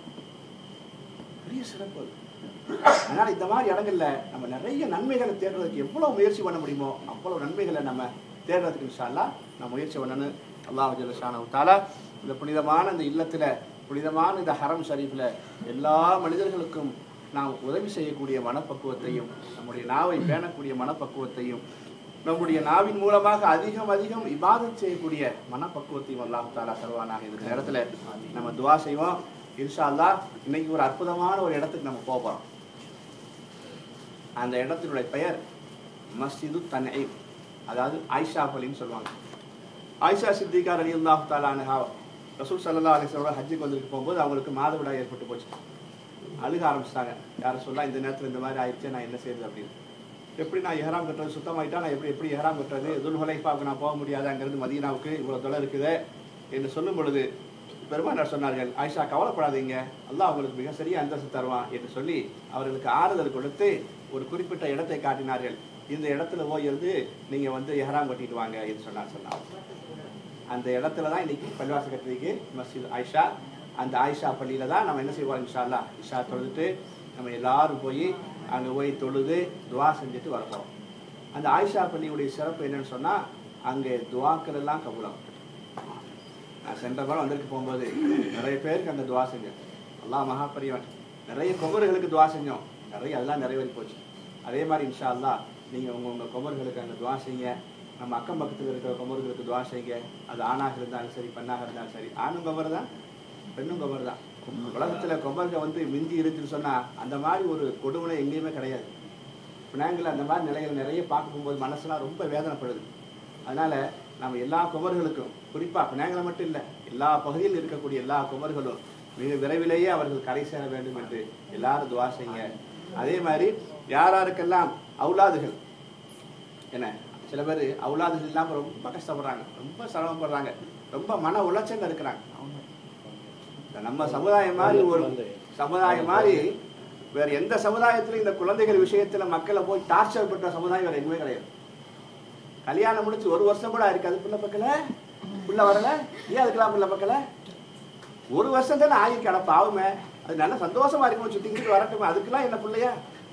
பெரிய சிறப்பு அது. அதனால இந்த மாதிரி இடங்கள்ல நம்ம நிறைய நன்மைகளை தேடுறதுக்கு எவ்வளவு முயற்சி பண்ண முடியுமோ அவ்வளவு நன்மைகளை நம்ம தேடுறதுக்கு இன்ஷா அல்லாஹ் நம்ம முயற்சி பண்ணணும் அல்லாஹ் ஜல்லஷானு தாலா இந்த புனிதமான இந்த இல்லத்துல புனிதமான இந்த ஹரம் ஷரீஃப்ல எல்லா மனிதர்களுக்கும் நாம் உதவி செய்யக்கூடிய மனப்பக்குவத்தையும் நம்முடைய நாவை பேணக்கூடிய மனப்பக்குவத்தையும் நம்முடைய நாவின் மூலமாக அதிகம் அதிகம் இபாதத் செய்யக்கூடிய மனப்பக்குவத்தையும் அல்லாஹ் தாலா தருவானாக இந்த நேரத்துல நம்ம துவா செய்வோம் இன்ஷா அல்லாஹ் இன்னைக்கு ஒரு அற்புதமான ஒரு இடத்துக்கு நம்ம போக போறோம் அந்த இடத்தினுடைய பெயர் மஸ்ஜிது தன்ஐம் அதாவது ஆயிஷா பலின்னு சொல்லுவாங்க ஆயிஷா சித்திகா அலி அல்லாஹ் தாலானஹா ரசூல் சல்லா அலிஸ்வரோட ஹஜ்ஜுக்கு வந்துட்டு போகும்போது அவங்களுக்கு மாதவிடாய் ஏற்பட்டு போச்சு அழுக ஆரம்பிச்சிட்டாங்க யாரும் சொல்லா இந்த நேரத்தில் இந்த மாதிரி ஆயிடுச்சு நான் என்ன செய்யுது அப்படின்னு எப்படி நான் எஹராம் கட்டுறது சுத்தமாயிட்டா நான் எப்படி எப்படி எஹராம் கட்டுறது துல் ஹுலைஃபாவுக்கு நான் போக முடியாது அங்கிருந்து மதீனாவுக்கு இவ்வளோ தொலை இருக்குது என்று சொல்லும் பொழுது பெருமானார் சொன்னார்கள் ஆயிஷா கவலைப்படாதீங்க அல்லாஹ் உங்களுக்கு மிக சரியா அந்தஸ்து தருவான் என்று சொல்லி அவர்களுக்கு ஆறுதல் கொடுத்து ஒரு குறிப்பிட்ட இடத்தை காட்டினார்கள் இந்த இடத்துல போய் இருந்து நீங்க வந்து எஹராம் கட்டிட்டு வாங்க என்று சொன்னார் சொன்னார் அந்த இடத்துல தான் இன்னைக்கு பள்ளிவாச கட்டுறதுக்கு மஸ்ஜித் ஆயிஷா அந்த ஆயிஷா பள்ளியில தான் நம்ம என்ன செய்வோம் இன்ஷா அல்லாஹ் இஷா தொழுதுட்டு நம்ம எல்லாரும் போய் அங்கே போய் தொழுது துவா செஞ்சுட்டு வரப்போம் அந்த ஆயிஷா பள்ளியுடைய சிறப்பு என்னன்னு சொன்னா அங்கே துவாக்கள் எல்லாம் கபூலாகும் நான் சென்ற வாரம் வந்திருக்கு போகும்போது நிறைய பேருக்கு அந்த துவா செஞ்சேன் அல்லாஹ் மகா பெரியவன் நிறைய குமர்களுக்கு துவா செஞ்சோம் நிறைய அதெல்லாம் நிறைவேறி போச்சு அதே மாதிரி இன்ஷா அல்லாஹ் நீங்கள் உங்கள் உங்கள் குமர்களுக்கு அந்த துவா செய்யுங்க நம்ம அக்கம் பக்கத்தில் இருக்கிற குமர்களுக்கு துவா செய்யுங்க அது ஆணாக இருந்தாலும் சரி பெண்ணாக இருந்தாலும் சரி ஆணும் குமர் தான் பெண்ணும் குமர் தான் உலகத்துல குமர்கள் வந்து மிந்தி இருக்குன்னு சொன்னா அந்த மாதிரி ஒரு கொடுமனை எங்கேயுமே கிடையாது பினாங்கில் அந்த மாதிரி நிலைகள் நிறைய பார்க்க போகும்போது மனசுலாம் ரொம்ப வேதனைப்படுது அதனால நம்ம எல்லா குமர்களுக்கும் குறிப்பா பினாங்கில் மட்டும் இல்லை எல்லா பகுதியில் இருக்கக்கூடிய எல்லா குமர்களும் மிக விரைவிலேயே அவர்கள் கரை சேர வேண்டும் என்று எல்லாரும் துவா செய்யுங்க அதே மாதிரி யார் யாருக்கெல்லாம் அவுலாதுகள் என்ன சில பேர் அவுலாதுகள் இல்லாமல் ரொம்ப கஷ்டப்படுறாங்க ரொம்ப சிரமப்படுறாங்க ரொம்ப மன உளைச்சல்ல இருக்கிறாங்க இந்த நம்ம சமுதாயம் மாதிரி ஒரு சமுதாயம் மாதிரி வேற எந்த சமுதாயத்திலும் இந்த குழந்தைகள் விஷயத்துல மக்களை போய் டார்ச்சர் பண்ற சமுதாயம் வேற எங்குமே கிடையாது கல்யாணம் முடிச்சு ஒரு வருஷம் கூட இருக்கு அது பிள்ளை பக்கல புள்ள வரல ஏன் அதுக்கெல்லாம் பிள்ளை பக்கல ஒரு வருஷம் தானே ஆகிருக்கு அட பாவமே அது நல்ல சந்தோஷமா இருக்கும் சுத்திக்கிட்டு வரட்டுமே அதுக்கெல்லாம் என்ன பிள்ளையா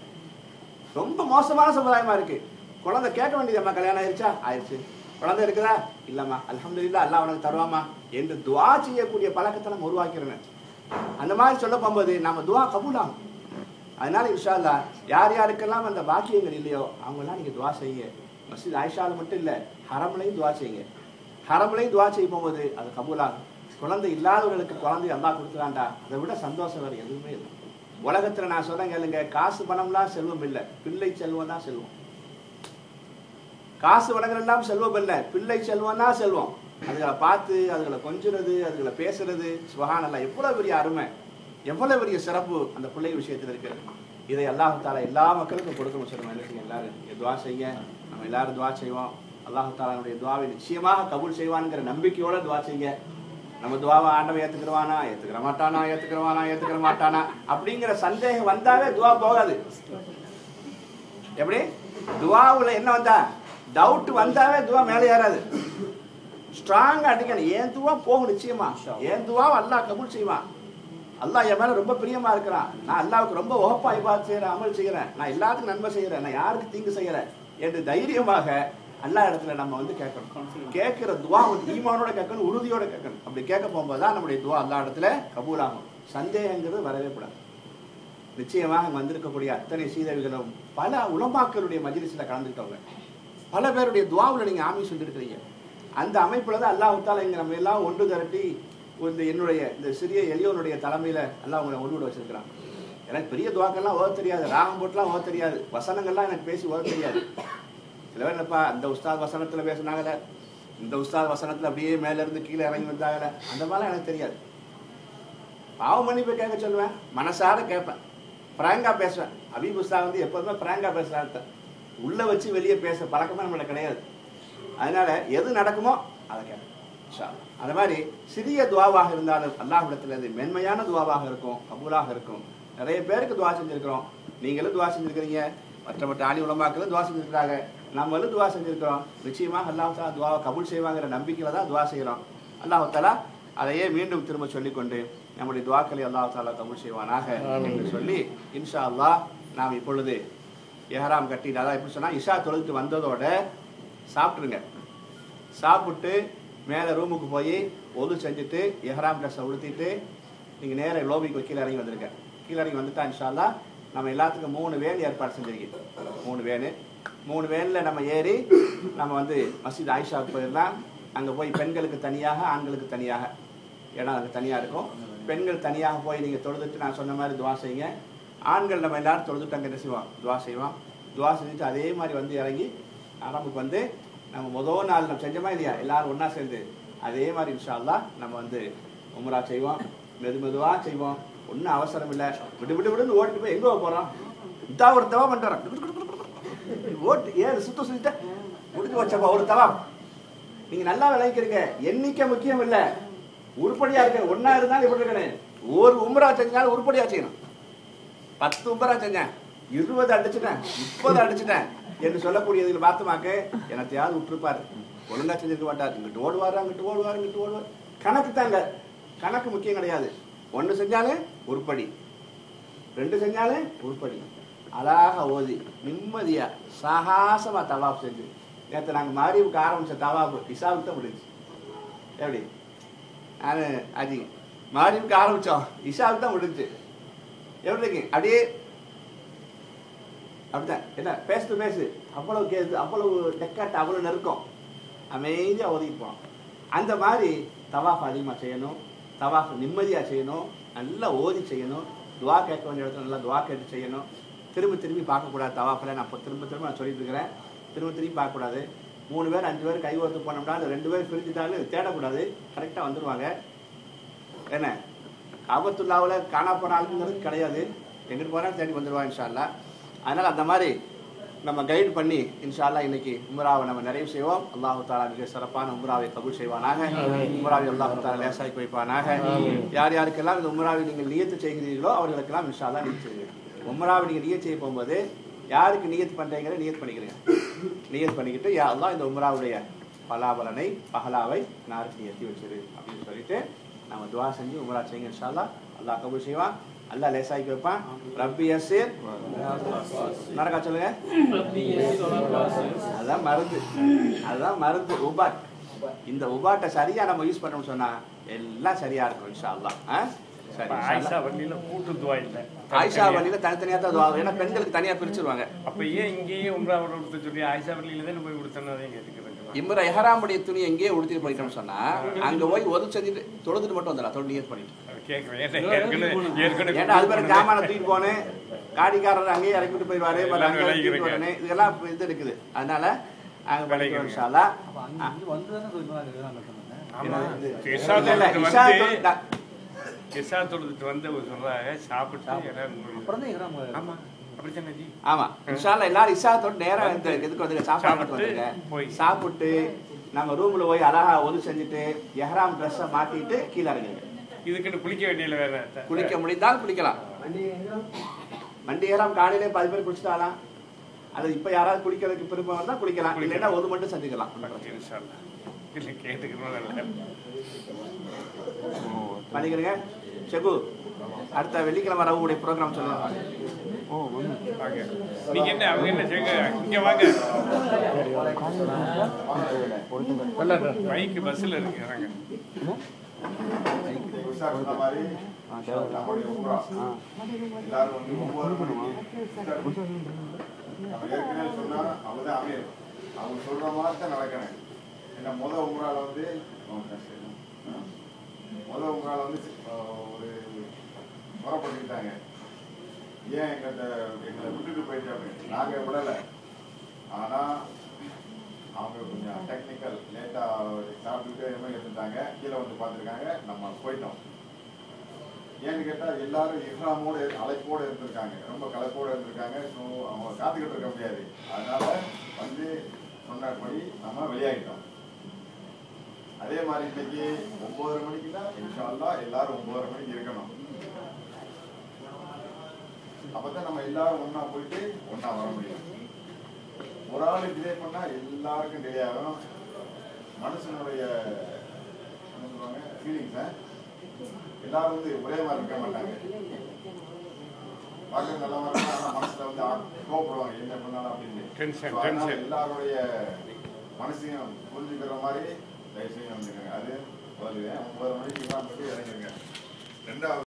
ரொம்ப மோசமான சமுதாயமா இருக்கு குழந்தை கேட்க வேண்டியதம்மா கல்யாணம் ஆயிருச்சா ஆயிருச்சு குழந்தை இருக்குதா இல்லம்மா அல்ஹம்துலில்லாஹ் அல்லாஹ் உனக்கு தருவாமா என்று துவா செய்யக்கூடிய பழக்கத்தை நம்ம உருவாக்கிறேன் அந்த மாதிரி சொல்ல போகும்போது நம்ம துவா கபூலாகும் அதனால இன்ஷா அல்லாஹ் யார் யாருக்கெல்லாம் அந்த பாக்கியங்கள் இல்லையோ அவங்கெல்லாம் நீங்க துவா செய்யுங்க மஸ்ஜித் ஆயிஷால மட்டும் இல்ல ஹரம்லையும் துவா செய்யுங்க ஹரம்லையும் துவா செய்ய போகும்போது அது கபூலாகும் குழந்தை இல்லாதவர்களுக்கு குழந்தை அல்லாஹ் கொடுக்குறான்டா அதை விட சந்தோஷம் வேற எதுவுமே இல்லை உலகத்துல நான் சொல்றேன் கேளுங்க காசு பணம்லாம் செல்வம் இல்லை பிள்ளை செல்வம் தான் செல்வம் காசு வடங்கள் எல்லாம் செல்வம் இல்லை பிள்ளை செல்வம் தான் செல்வம் அதுகளை பார்த்து அதுகளை கொஞ்சுறது அதுகளை பேசுறது சுபஹானல்லாஹ் எவ்வளவு பெரிய அருமை எவ்வளவு பெரிய சிறப்பு அந்த பிள்ளை விஷயத்தில் இருக்கிறது இதை அல்லாஹ் தாலா எல்லா மக்களுக்கும் கொடுக்கணும் சொல்லுவோம் என்ன செய்யுங்க எல்லாரும் நீங்க துவா செய்யுங்க நம்ம எல்லாரும் துவா செய்வோம் அல்லாஹ் தாலாவுடைய துவாவை நிச்சயமாக கபூல் செய்வான்ங்கிற நம்பிக்கையோட துவா செய்யுங்க நம்ம துவாவை ஆண்டவன் ஏத்துக்கிறவானா ஏத்துக்கிற மாட்டானா ஏத்துக்கிறவானா ஏத்துக்கிற மாட்டானா அப்படிங்கிற சந்தேகம் வந்தாவே துவா போகாது எப்படி துவாவுல என்ன வந்தா டவுட் வந்தாவே துவா மேலே ஏறாது ஸ்ட்ராங்கா அடிக்கணும் ஏன் துவா போகும் நிச்சயமா ஏன் துவா அல்லாஹ் கபூல் செய்வான் அல்லாஹ் என் மேல ரொம்ப பிரியமா இருக்கிறான் நான் அல்லாவுக்கு ரொம்ப உகப்பா இபாத் செய்யறேன் அமல் செய்யறேன் நான் எல்லாத்துக்கும் நன்மை செய்யறேன் நான் யாருக்கு தீங்கு செய்யறேன் என்று தைரியமாக அல்லா இடத்துல நம்ம வந்து கேட்கணும் கேட்கிற துவா வந்து ஈமானோட கேட்கணும் உறுதியோட கேட்கணும் அப்படி கேட்க போகும்போது தான் நம்முடைய துவா அல்லா இடத்துல கபூலாகும் சந்தேகங்கிறது வரவே கூடாது நிச்சயமாக இங்க வந்திருக்கக்கூடிய அத்தனை சீதவிகளும் பல உலமாக்களுடைய மஜ்லிஸ்ல கலந்துக்கிட்டவங்க பல பேருடைய துவாவுல நீங்க ஆமி சொல்லியிருக்கிறீங்க அந்த அமைப்புல தான் அல்லாஹ் தாலா இங்க நம்ம எல்லாம் ஒன்று திரட்டி இந்த என்னுடைய இந்த சிறிய எளியோனுடைய தலைமையில அல்லாஹ் உங்களை ஒன்று விட வச்சிருக்கிறான் எனக்கு பெரிய துவாக்கெல்லாம் ஓத தெரியாது ராகம் போட்டுலாம் ஓத தெரியாது வசனங்கள்லாம் எனக்கு பேசி ஓத தெரியாது சில பேர் என்னப்பா அந்த உஸ்தாத் வசனத்துல பேசுனாங்கல்ல இந்த உஸ்தாத் வசனத்துல அப்படியே மேல இருந்து கீழே இறங்கி வந்தாங்கல்ல அந்த மாதிரிலாம் எனக்கு தெரியாது பாவ மன்னிப்பு கேட்க சொல்லுவேன் மனசார கேட்பேன் பிராங்கா பேசுவேன் அபீப் உஸ்தா வந்து எப்போதுமே பிராங்கா பேசுறாரு உள்ள வச்சு வெளியே பேச பழக்கமே நம்மள கிடையாது அதனால எது நடக்குமோ அதை கேட்பேன் இன்ஷா அல்லாஹ். அந்த மாதிரி சிறிய துவாவாக இருந்தாலும் அல்லாஹ்விடத்துல அது மென்மையான துவாவாக இருக்கும் கபூலாக இருக்கும் நிறைய பேருக்கு துவா செஞ்சிருக்கிறோம் நீங்களும் துவா செஞ்சிருக்கிறீங்க மற்ற மற்ற ஆலி உலமாக்களும் துவா செஞ்சிருக்கிறாங்க நம்மளும் துவா செஞ்சிருக்கிறோம் நிச்சயமாக அல்லாஹ் தாலா துவாவை கபூல் செய்வாங்கிற நம்பிக்கையில தான் துவா செய்கிறோம் அல்லாஹ் தாலா அதையே மீண்டும் திரும்ப சொல்லிக்கொண்டு நம்முடைய துவாக்களை அல்லாஹ் தாலா கபூல் செய்வானாக என்று சொல்லி இன்ஷா அல்லாஹ் நாம் இப்பொழுது எஹராம் கட்டிட்டு அதான் எப்படி சொன்னா இஷா தொழுதுட்டு வந்ததோட சாப்பிட்ருங்க சாப்பிட்டு மேலே ரூமுக்கு போய் ஒது செஞ்சுட்டு எஹராம் ட்ரெஸ்ஸை உடுத்திட்டு நீங்கள் நேரா லோபிக்கு கீழே இறங்கி வந்திருக்க கீழே இறங்கி வந்துட்டா இன்ஷால்லா நம்ம எல்லாத்துக்கும் மூணு வேன் ஏற்பாடு செஞ்சிருக்கோம் மூணு வேனு மூணு வேனில் நம்ம ஏறி நம்ம வந்து மஸ்ஜித் ஆயிஷாவுக்கு போயிடலாம் அங்கே போய் பெண்களுக்கு தனியாக ஆண்களுக்கு தனியாக இடம் அங்கே தனியாக இருக்கும் பெண்கள் தனியாக போய் நீங்கள் தொழுதுட்டு நான் சொன்ன மாதிரி துவா செய்யுங்க ஆண்கள் நம்ம எல்லாரும் தொழுதுட்டு அங்கே என்ன செய்வோம் துவா செய்வோம் துவா செஞ்சுட்டு அதே மாதிரி வந்து இறங்கி ஆரம்புக்கு வந்து நம்ம முதல் நாள் நம்ம செஞ்சோமா இல்லையா எல்லாரும் ஒன்றா சேர்ந்து அதே மாதிரி இன்ஷா அல்லாஹ் நம்ம வந்து உம்ரா செய்வோம் மெது மெதுவாக செய்வோம் ஒன்றும் அவசரம் இல்லை விடு விடு விடுன்னு ஓடிட்டு போய் எங்கே போகிறோம் இதா ஒரு தவா பண்ணுறோம் ஓட்டு ஏன் சுத்த சுத்த முடிஞ்சு வச்சப்பா ஒரு தவா நீங்க நல்லா விளைவிக்கிறீங்க எண்ணிக்கை முக்கியம் இல்ல உருப்படியா இருக்க ஒன்னா இருந்தாலும் இப்படி இருக்கணும் ஒரு உம்ரா செஞ்சாலும் உருப்படியா செய்யணும் பத்து உம்ரா செஞ்சேன் இருபது அடிச்சுட்டேன் முப்பது அடிச்சுட்டேன் என்று சொல்லக்கூடியதுல பார்த்துமாக்க எனத்தையாவது விட்டுருப்பாரு ஒழுங்கா செஞ்சிருக்க மாட்டார் இங்கிட்டு ஓடுவாரு அங்கிட்டு ஓடுவாரு இங்கிட்டு ஓடுவார் கணக்கு தாங்க கணக்கு முக்கியம் கிடையாது ஒன்று செஞ்சாலே உருப்படி ரெண்டு செஞ்சாலே உருப்படி அழகா ஓதி நிம்மதியா சாகாசமா தவாப் செஞ்சு நேற்று நாங்கள் மாரிவுக்கு ஆரம்பிச்ச தவாப் இசாவுக்கு தான் முடிஞ்சு எப்படி நான் அஜி மாரிவுக்கு ஆரம்பிச்சோம் இஷாவுக்கு தான் முடிஞ்சு எப்படி இருக்கு அப்படியே அப்படிதான் என்ன பேசு பேசு அவ்வளவு கேது அவ்வளவு டெக்காட்டு அவ்வளவு நெருக்கம் அமைதியா ஓதிட்டு போனோம் அந்த மாதிரி தவாஃப் அதிகமாக செய்யணும் தவாஃப் நிம்மதியாக செய்யணும் நல்லா ஓதி செய்யணும் துவா கேட்க வேண்டிய இடத்துல நல்லா துவா கேட்டு செய்யணும் திரும்ப திரும்பி பார்க்கக்கூடாது தவாஃபில் நான் இப்போ திரும்ப திரும்ப நான் சொல்லிட்டு இருக்கிறேன் திரும்ப திரும்பி பார்க்கக்கூடாது மூணு பேர் அஞ்சு பேர் கை ஓர்த்து போனோம்னா அந்த ரெண்டு பேர் பிரிஞ்சுட்டாலும் தேடக்கூடாது கரெக்டாக வந்துடுவாங்க என்ன காபத்துல்லாவில் காணா போன ஆளுங்கிறது கிடையாது எங்கிட்டு போனாலும் தேடி வந்துடுவாங்க இன்ஷா அல்லாஹ் அதனால் அந்த மாதிரி நம்ம கைடு பண்ணி இன்ஷா அல்லாஹ் இன்னைக்கு உம்ராவை நம்ம நிறைவு செய்வோம் அல்லாஹு தாலா மிக சிறப்பான உம்ராவை கபூல் செய்வானாக உம்ராவை அல்லாஹு தாலா லேசாக்கி வைப்பானாக யார் யாருக்கெல்லாம் இந்த உம்ராவை நீங்கள் நியத்து செய்கிறீர்களோ அவர்களுக்கெல்லாம் இன்ஷா அல்லாஹ் நியத்து செய்யுங்க உம்ராவை நீங்கள் நியத் செய்ய போகும்போது யாருக்கு நியத் பண்ணுறீங்களோ நியத் பண்ணிக்கிறீங்க நியத் பண்ணிக்கிட்டு யா அல்லாஹ் இந்த உம்ராவுடைய பலாபலனை பஹலாவை நாருக்கு நியத்தி வச்சிரு அப்படின்னு சொல்லிட்டு நம்ம துவா செஞ்சு உம்ரா செய்யுங்க இன்ஷா அல்லாஹ் அல்லாஹ் கபூல் செய்வான் அல்லாஹ் லேசாக்கி வைப்பான் ரப்பி யசீர் நடக்கா சொல்லுங்க அதான் மருந்து அதுதான் மருந்து உபாட் இந்த உபாட்டை சரியா நம்ம யூஸ் பண்ணோம்னு சொன்னா எல்லாம் சரியா இருக்கும் இன்ஷா அல்லாஹ் ஆ? சரி அப்ப இன்ஷா ஆயிஷா அல்லாஹ். வண்டியில கூட்டு துவா இல்ல ஆயிஷா வழியில தனித்தனியா தான் துவா ஏன்னா பெண்களுக்கு தனியா பிரிச்சிருவாங்க அப்ப ஏன் இங்கேயே உம்ரா கொடுத்து சொல்லி ஆயிஷா வண்டியில தானே போய் கொடுத்தோன்னு அதையும் கேட்டுக்கிறேன் இம்முறை எஹராமுடைய துணி எங்கேயே உடுத்திட்டு போயிட்டோம்னு சொன்னா அங்க போய் ஒது செஞ்சுட்டு தொழுதுட்டு மட்டும் வந்துடலாம் தொழில் நியத் பண்ணிட்டு கேட்கிறேன் ஏன்னா ஏற்கனவே ஏற்கனவே ஏன்னா அது பேர் ஜாமான தூக்கிட்டு போனேன் காடிக்காரர் அங்கேயே இறக்கி விட்டு போயிடுவாரு அப்புறம் அங்கே எல்லாம் தூக்கிட்டு விளைவிக்கிறீங்க. வரணும் இதெல்லாம் இப்ப இது இருக்குது அதனால அங்க விளைவிக்கிறீங்க. பண்ணிக்கிறோம் இன்ஷா அல்லாஹ். அப்ப அங்க இருந்து வந்துதானே சொல்லுவாங்க இதுதான் கட்டணும் ஆமா இது- இஷா இல்ல, இல்ல, தொழுதுட்டு இஷா வந்து தொழுது- இஷா தொழுதுட்டு வந்து சொல்றாங்க சாப்பிட்டு எல்லாம் முடியுது. அப்புறம் தான் இறாம ஆமா அப்படித்தானே ஜி ஆமா இன்ஷால்லா எல்லாரும் இஷாத்தோட நேரா இந்த இதுக்கு வந்து சாப்பாடு சாப்பிட்டு வந்துருங்க போய். சாப்பிட்டு நம்ம ரூம்ல போய் அழகா ஒது செஞ்சுட்டு எஹ்ராம் ட்ரெஸ்ஸை மாட்டிட்டு கீழே இறங்குங்க இதுக்குன்னு குளிக்க வேண்டியல வேற குளிக்க முடிந்தால் குளிக்கலாம் வண்டி ஏறாம காலையிலே பாதி பேர் குளிச்சுட்டாலாம் அது இப்ப யாராவது குளிக்கிறதுக்கு விருப்பம் வந்தா குளிக்கலாம் இல்லைன்னா ஒது மட்டும் செஞ்சுக்கலாம் இன்ஷா அல்லாஹ். இல்ல கேட்டுக்கணும் நல்ல பண்ணிக்கிறீங்க செகு அடுத்த வெள்ளிக்கிழமை ரவுடைய ப்ரோக்ராம் சொல்லுங்க வாங்க நீங்க என்ன அவங்க என்ன செய்யுங்க இங்க வாங்க பைக் பஸ்ல இருக்கு வாங்க உஷார் சொன்ன மாதிரி நம்முடைய உம்ரா. எல்லாரும் வந்து ஒவ்வொரு மணிக்கு நம்ம ஏற்கனவே சொன்னா அவங்கதான் அமீர் அவங்க சொல்ற மாதிரி தான் நடக்கணும் ஏன்னா முத உம்ரால வந்து முத உம்ரால வந்து அஹ், ஒரு முறைப்பட்டுக்கிட்டாங்க ஏன் எங்கிட்ட எங்களை விட்டுட்டு போயிட்டு அப்படின்னு நாங்க விடல ஆனா அவங்க கொஞ்சம் டெக்னிக்கல் லேட்டா சாப்பிட்டுட்டு என்ன எடுத்துட்டாங்க கீழே வந்து பார்த்துருக்காங்க நம்ம போயிட்டோம் ஏன்னு கேட்டா எல்லாரும் இஹ்ராமோட அழைப்போட இருந்திருக்காங்க ரொம்ப கலைப்போட இருந்திருக்காங்க ஸோ அவங்க காத்துக்கிட்டு இருக்க முடியாது அதனால வந்து சொன்னபடி நம்ம வெளியாகிட்டோம் அதே மாதிரி இன்னைக்கு ஒன்பதரை மணிக்குன்னா இன்ஷா அல்லாஹ் எல்லாரும் ஒன்பதரை மணிக்கு இருக்கணும் அப்பதான் நம்ம எல்லாரும் ஒண்ணா போயிட்டு ஒண்ணா வர முடியும் ஒரு ஆள் டிலே பண்ணா எல்லாருக்கும் டிலே ஆகும் மனுஷனுடைய என்ன சொல்லுவாங்க ஃபீலிங்ஸ் எல்லாரும் வந்து ஒரே மாதிரி இருக்க மாட்டாங்க பார்க்க நல்லா இருக்கும் ஆனா மனசுல வந்து ஆ- கோவப்படுவாங்க என்ன பண்ணாலும் அப்படின்னு Tension, So, அதனால tension. எல்லாருடைய மனசையும் புரிஞ்சுக்கிற மாதிரி தயவு செய்து வந்துருங்க அது முதல்ல ஒன்பது மணிக்கு இமாம் பற்றி இறங்கிருங்க ரெண்டாவது